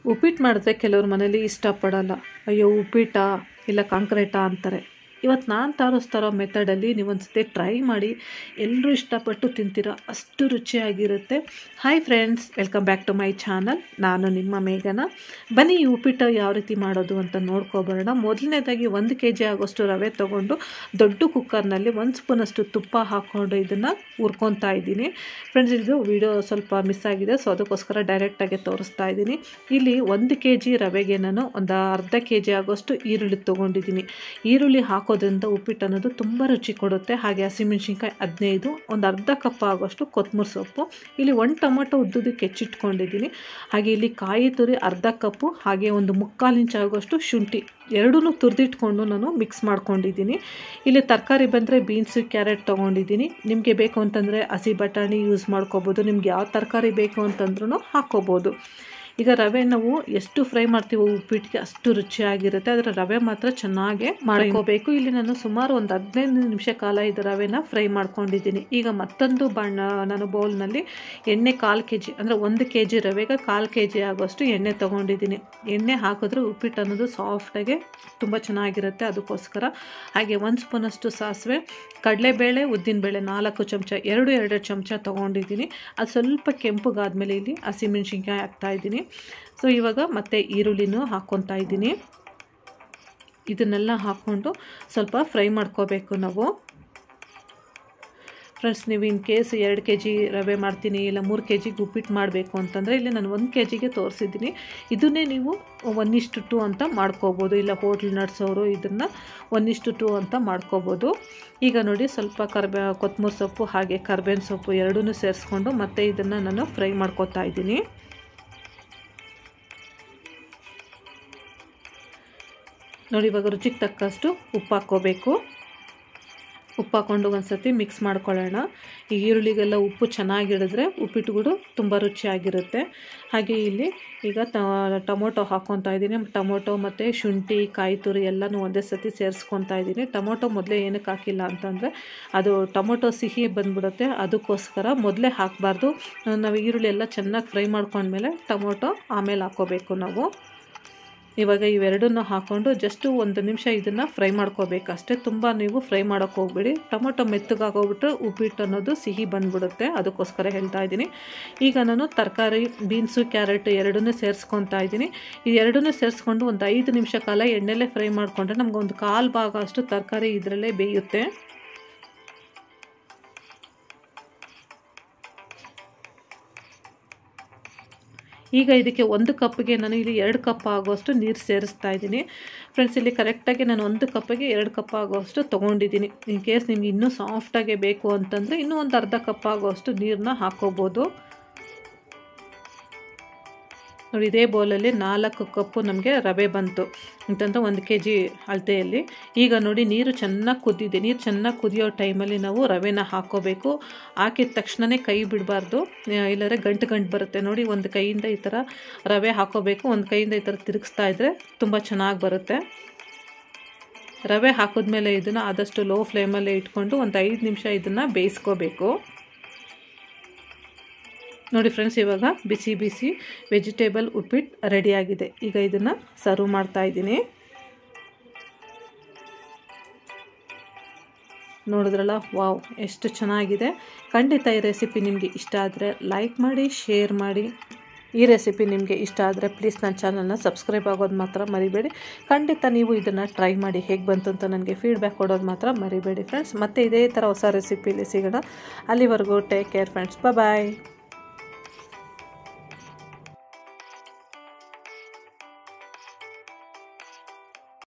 ಉಪ್ಪಿಟ್ಟು ಮಾಡಿದ್ರೆ ಕೆಲವ್ರ ಮನೇಲಿ ಇಷ್ಟಪಡಲ್ಲ ಅಯ್ಯೋ ಉಪ್ಪಿಟ್ಟಾ ಇಲ್ಲ ಕಾಂಕ್ರೇಟಾ ಅಂತಾರೆ ಇವತ್ತು ನಾನು ತೋರಿಸ್ತಾರೋ ಮೆಥಡಲ್ಲಿ ನೀವೊಂದ್ಸತಿ ಟ್ರೈ ಮಾಡಿ ಎಲ್ಲರೂ ಇಷ್ಟಪಟ್ಟು ತಿಂತೀರ ಅಷ್ಟು ರುಚಿಯಾಗಿರುತ್ತೆ hi friends welcome back to my channel ನಾನು ನಿಮ್ಮ ಮೇಘನ ಬನ್ನಿ ಈ ಉಪ್ಪಿಟ್ಟು ಯಾವ ರೀತಿ ಮಾಡೋದು ಅಂತ ನೋಡ್ಕೊಬರೋಣ ಮೊದಲನೇದಾಗಿ ಒಂದು ಕೆ ಜಿ ಆಗೋಷ್ಟು ರವೆ ತೊಗೊಂಡು ದೊಡ್ಡ ಕುಕ್ಕರ್ನಲ್ಲಿ ಒಂದು ಸ್ಪೂನಷ್ಟು ತುಪ್ಪ ಹಾಕ್ಕೊಂಡು ಇದನ್ನು ಹುರ್ಕೊತಾ ಇದ್ದೀನಿ ಫ್ರೆಂಡ್ಸ್ ಇದು ವಿಡಿಯೋ ಸ್ವಲ್ಪ ಮಿಸ್ ಆಗಿದೆ ಸೊ ಅದಕ್ಕೋಸ್ಕರ ಡೈರೆಕ್ಟಾಗಿ ತೋರಿಸ್ತಾ ಇದ್ದೀನಿ ಇಲ್ಲಿ ಒಂದು ಕೆ ಜಿ ರವೆಗೆ ನಾನು ಒಂದು ಅರ್ಧ ಕೆ ಜಿ ಆಗೋಷ್ಟು ಈರುಳ್ಳಿ ತೊಗೊಂಡಿದ್ದೀನಿ ಈರುಳ್ಳಿ ಹಾಕೋದ್ರಿಂದ ಉಪ್ಪಿಟ್ಟು ಅನ್ನೋದು ತುಂಬ ರುಚಿ ಕೊಡುತ್ತೆ ಹಾಗೆ ಹಸಿಮೆಣ್ಸಿನ್ಕಾಯಿ ಹದಿನೈದು ಒಂದು ಅರ್ಧ ಕಪ್ ಆಗೋಷ್ಟು ಕೊತ್ತಂಬರಿ ಸೊಪ್ಪು ಇಲ್ಲಿ ಒಂದು ಟೊಮೊಟೊ ಉದ್ದುದಕ್ಕೆ ಹೆಚ್ಚಿಟ್ಕೊಂಡಿದ್ದೀನಿ ಹಾಗೆ ಇಲ್ಲಿ ಕಾಯಿ ತುರಿ ಅರ್ಧ ಕಪ್ಪು ಹಾಗೆ ಒಂದು ಮುಕ್ಕಾಲು ಇಂಚ್ ಆಗೋಷ್ಟು ಶುಂಠಿ ಎರಡೂ ತುರಿದಿಟ್ಕೊಂಡು ನಾನು ಮಿಕ್ಸ್ ಮಾಡ್ಕೊಂಡಿದ್ದೀನಿ ಇಲ್ಲಿ ತರಕಾರಿ ಬಂದರೆ ಬೀನ್ಸು ಕ್ಯಾರೆಟ್ ತೊಗೊಂಡಿದ್ದೀನಿ ನಿಮಗೆ ಬೇಕು ಅಂತಂದರೆ ಹಸಿ ಬಟಾಣಿ ಯೂಸ್ ಮಾಡ್ಕೋಬೋದು ನಿಮ್ಗೆ ಯಾವ ತರಕಾರಿ ಬೇಕು ಅಂತಂದ್ರೂ ಹಾಕ್ಕೋಬೋದು ಈಗ ರವೆ ನಾವು ಎಷ್ಟು ಫ್ರೈ ಮಾಡ್ತೀವೋ ಉಪ್ಪಿಟ್ಟಿಗೆ ಅಷ್ಟು ರುಚಿಯಾಗಿರುತ್ತೆ ಆದರೆ ರವೆ ಮಾತ್ರ ಚೆನ್ನಾಗಿ ಮಾಡ್ಕೋಬೇಕು ಇಲ್ಲಿ ನಾನು ಸುಮಾರು ಒಂದು ಹದಿನೈದು ನಿಮಿಷ ಕಾಲ ಇದು ರವೆನ ಫ್ರೈ ಮಾಡ್ಕೊಂಡಿದ್ದೀನಿ ಈಗ ಮತ್ತೊಂದು ಬಣ್ಣ ನಾನು ಬೌಲ್ನಲ್ಲಿ ಎಣ್ಣೆ ಕಾಲು ಕೆ ಜಿ ಅಂದರೆ ಒಂದು ಕೆ ಜಿ ರವೆಗೆ ಕಾಲು ಕೆ ಜಿ ಆಗೋಷ್ಟು ಎಣ್ಣೆ ತೊಗೊಂಡಿದ್ದೀನಿ ಎಣ್ಣೆ ಹಾಕಿದ್ರೆ ಉಪ್ಪಿಟ್ಟು ಅನ್ನೋದು ಸಾಫ್ಟಾಗಿ ತುಂಬ ಚೆನ್ನಾಗಿರುತ್ತೆ ಅದಕ್ಕೋಸ್ಕರ ಹಾಗೆ ಒಂದು ಸ್ಪೂನಷ್ಟು ಸಾಸಿವೆ ಕಡಲೆಬೇಳೆ ಉದ್ದಿನಬೇಳೆ ನಾಲ್ಕು ಚಮಚ ಎರಡು ಎರಡು ಚಮಚ ತೊಗೊಂಡಿದ್ದೀನಿ ಅದು ಸ್ವಲ್ಪ ಕೆಂಪುಗಾದ್ಮೇಲೆ ಇಲ್ಲಿ ಹಸಿಮೆಣ್ಸಿನ್ಕಾಯಿ ಹಾಕ್ತಾಯಿದ್ದೀನಿ ಸೊ ಇವಾಗ ಮತ್ತೆ ಈರುಳ್ಳಿನೂ ಹಾಕ್ಕೊತಾ ಇದ್ದೀನಿ ಇದನ್ನೆಲ್ಲ ಹಾಕ್ಕೊಂಡು ಸ್ವಲ್ಪ ಫ್ರೈ ಮಾಡ್ಕೋಬೇಕು ನಾವು ಫ್ರೆಂಡ್ಸ್ ನೀವು ಇನ್ ಕೇಸ್ ಎರಡು ಕೆ ಜಿ ರವೆ ಮಾಡ್ತೀನಿ ಇಲ್ಲ ಮೂರು ಕೆ ಜಿಗೆ ಉಪ್ಪಿಟ್ಟು ಮಾಡಬೇಕು ಅಂತಂದರೆ ಇಲ್ಲಿ ನಾನು ಒಂದು ಕೆ ಜಿಗೆ ತೋರಿಸಿದ್ದೀನಿ ಇದನ್ನೇ ನೀವು ಒನ್ ಇಷ್ಟು ಟು ಅಂತ ಮಾಡ್ಕೋಬೋದು ಇಲ್ಲ ಹೋಟ್ಲ್ ನಡೆಸೋರು ಇದನ್ನು ಒನ್ ಇಷ್ಟು ಟು ಅಂತ ಮಾಡ್ಕೋಬೋದು ಈಗ ನೋಡಿ ಸ್ವಲ್ಪ ಕರ್ಬೇ ಕೊತ್ತಂಬರಿ ಸೊಪ್ಪು ಹಾಗೆ ಕರ್ಬೇವಿನ ಸೊಪ್ಪು ಎರಡೂ ಸೇರಿಸ್ಕೊಂಡು ಮತ್ತೆ ಇದನ್ನು ನಾನು ಫ್ರೈ ಮಾಡ್ಕೋತಾ ಇದ್ದೀನಿ ನೋಡಿ ಇವಾಗ ರುಚಿಗೆ ತಕ್ಕಷ್ಟು ಉಪ್ಪು ಹಾಕ್ಕೋಬೇಕು ಉಪ್ಪು ಹಾಕ್ಕೊಂಡು ಒಂದು ಸತಿ ಮಿಕ್ಸ್ ಮಾಡ್ಕೊಳ್ಳೋಣ ಈ ಈರುಳ್ಳಿಗೆಲ್ಲ ಉಪ್ಪು ಚೆನ್ನಾಗಿಡಿದ್ರೆ ಉಪ್ಪಿಟ್ಟುಗಳು ತುಂಬ ರುಚಿಯಾಗಿರುತ್ತೆ ಹಾಗೆ ಇಲ್ಲಿ ಈಗ ಟೊಮೊಟೊ ಹಾಕ್ಕೊತಾ ಇದ್ದೀನಿ ಟೊಮೊಟೊ ಮತ್ತು ಶುಂಠಿ ಕಾಯಿ ತುರಿ ಎಲ್ಲನೂ ಒಂದೇ ಸತಿ ಸೇರಿಸ್ಕೊತಾ ಇದ್ದೀನಿ ಟೊಮೊಟೊ ಮೊದಲೇ ಏನಕ್ಕೆ ಹಾಕಿಲ್ಲ ಅಂತಂದರೆ ಅದು ಟೊಮೊಟೊ ಸಿಹಿ ಬಂದ್ಬಿಡುತ್ತೆ ಅದಕ್ಕೋಸ್ಕರ ಮೊದಲೇ ಹಾಕಬಾರ್ದು ನಾವು ಈರುಳ್ಳಿ ಎಲ್ಲ ಚೆನ್ನಾಗಿ ಫ್ರೈ ಮಾಡ್ಕೊಂಡ್ಮೇಲೆ ಟೊಮೊಟೊ ಆಮೇಲೆ ಹಾಕ್ಕೋಬೇಕು ನಾವು ಇವಾಗ ಇವೆರಡನ್ನು ಹಾಕ್ಕೊಂಡು ಜಸ್ಟು ಒಂದು ನಿಮಿಷ ಇದನ್ನು ಫ್ರೈ ಮಾಡ್ಕೋಬೇಕು ಅಷ್ಟೇ ತುಂಬ ನೀವು ಫ್ರೈ ಮಾಡೋಕ್ಕೆ ಹೋಗ್ಬೇಡಿ ಟೊಮೊಟೊ ಮೆತ್ತಗಾಗೋಗ್ಬಿಟ್ರೆ ಉಪ್ಪಿಟ್ಟು ಅನ್ನೋದು ಸಿಹಿ ಬಂದ್ಬಿಡುತ್ತೆ ಅದಕ್ಕೋಸ್ಕರ ಹೇಳ್ತಾ ಇದ್ದೀನಿ ಈಗ ನಾನು ತರಕಾರಿ ಬೀನ್ಸು ಕ್ಯಾರೆಟ್ ಎರಡನ್ನೂ ಸೇರಿಸ್ಕೊತಾ ಇದ್ದೀನಿ ಈ ಎರಡನ್ನೂ ಸೇರಿಸ್ಕೊಂಡು ಒಂದು ಐದು ನಿಮಿಷ ಕಾಲ ಎಣ್ಣೆಲೇ ಫ್ರೈ ಮಾಡಿಕೊಂಡ್ರೆ ನಮ್ಗೆ ಒಂದು ಕಾಲು ಭಾಗ ಅಷ್ಟು ತರಕಾರಿ ಇದರಲ್ಲೇ ಬೇಯುತ್ತೆ ಈಗ ಇದಕ್ಕೆ ಒಂದು ಕಪ್ಪಿಗೆ ನಾನು ಇಲ್ಲಿ ಎರಡು ಕಪ್ ಆಗೋಷ್ಟು ನೀರು ಸೇರಿಸ್ತಾ ಇದ್ದೀನಿ ಫ್ರೆಂಡ್ಸ್ ಇಲ್ಲಿ ಕರೆಕ್ಟಾಗಿ ನಾನು ಒಂದು ಕಪ್ಪಿಗೆ ಎರಡು ಕಪ್ ಆಗೋಷ್ಟು ತೊಗೊಂಡಿದ್ದೀನಿ ಇನ್ ಕೇಸ್ ನಿಮ್ಗೆ ಇನ್ನೂ ಸಾಫ್ಟಾಗೆ ಬೇಕು ಅಂತಂದರೆ ಇನ್ನೂ ಒಂದು ಅರ್ಧ ಕಪ್ ಆಗೋಷ್ಟು ನೀರನ್ನ ಹಾಕೋಬೋದು ನೋಡಿ ಇದೇ ಬೌಲಲ್ಲಿ ನಾಲ್ಕು ಕಪ್ಪು ನಮಗೆ ರವೆ ಬಂತು ಅಂತಂದ್ರೆ ಒಂದು ಕೆ ಜಿ ಅಳತೆಯಲ್ಲಿ ಈಗ ನೋಡಿ ನೀರು ಚೆನ್ನಾಗಿ ಕುದ್ದಿದೆ ನೀರು ಚೆನ್ನಾಗಿ ಕುದಿಯೋ ಟೈಮಲ್ಲಿ ನಾವು ರವೆನ ಹಾಕ್ಕೋಬೇಕು ಹಾಕಿದ ತಕ್ಷಣವೇ ಕೈ ಬಿಡಬಾರ್ದು ಇಲ್ಲಾಂದರೆ ಗಂಟು ಗಂಟು ಬರುತ್ತೆ ನೋಡಿ ಒಂದು ಕೈಯಿಂದ ಈ ಥರ ರವೆ ಹಾಕೋಬೇಕು ಒಂದು ಕೈಯಿಂದ ಈ ಥರ ತಿರುಗಿಸ್ತಾ ಇದ್ದರೆ ತುಂಬ ಚೆನ್ನಾಗಿ ಬರುತ್ತೆ ರವೆ ಹಾಕಿದ್ಮೇಲೆ ಇದನ್ನು ಆದಷ್ಟು ಲೋ ಫ್ಲೇಮಲ್ಲೇ ಇಟ್ಕೊಂಡು ಒಂದು ಐದು ನಿಮಿಷ ಇದನ್ನು ಬೇಯಿಸ್ಕೋಬೇಕು ನೋಡಿ ಫ್ರೆಂಡ್ಸ್ ಇವಾಗ ಬಿಸಿ ಬಿಸಿ ವೆಜಿಟೇಬಲ್ ಉಪ್ಪಿಟ್ಟು ರೆಡಿಯಾಗಿದೆ ಈಗ ಇದನ್ನು ಸರ್ವ್ ಮಾಡ್ತಾ ಇದ್ದೀನಿ ನೋಡಿದ್ರಲ್ಲ ವಾವ್ ಎಷ್ಟು ಚೆನ್ನಾಗಿದೆ ಖಂಡಿತ ಈ ರೆಸಿಪಿ ನಿಮಗೆ ಇಷ್ಟ ಆದರೆ ಲೈಕ್ ಮಾಡಿ ಶೇರ್ ಮಾಡಿ ಈ ರೆಸಿಪಿ ನಿಮಗೆ ಇಷ್ಟ ಆದರೆ ಪ್ಲೀಸ್ ನನ್ನ ಚಾನಲ್ನ ಸಬ್ಸ್ಕ್ರೈಬ್ ಆಗೋದು ಮಾತ್ರ ಮರಿಬೇಡಿ ಖಂಡಿತ ನೀವು ಇದನ್ನು ಟ್ರೈ ಮಾಡಿ ಹೇಗೆ ಬಂತು ಅಂತ ನನಗೆ ಫೀಡ್ಬ್ಯಾಕ್ ಕೊಡೋದು ಮಾತ್ರ ಮರಿಬೇಡಿ ಫ್ರೆಂಡ್ಸ್ ಮತ್ತೆ ಇದೇ ಥರ ಹೊಸ ರೆಸಿಪಿಲಿ ಸಿಗೋಣ ಅಲ್ಲಿವರೆಗೂ ಟೇಕ್ ಕೇರ್ ಫ್ರೆಂಡ್ಸ್ ಬಾಯ್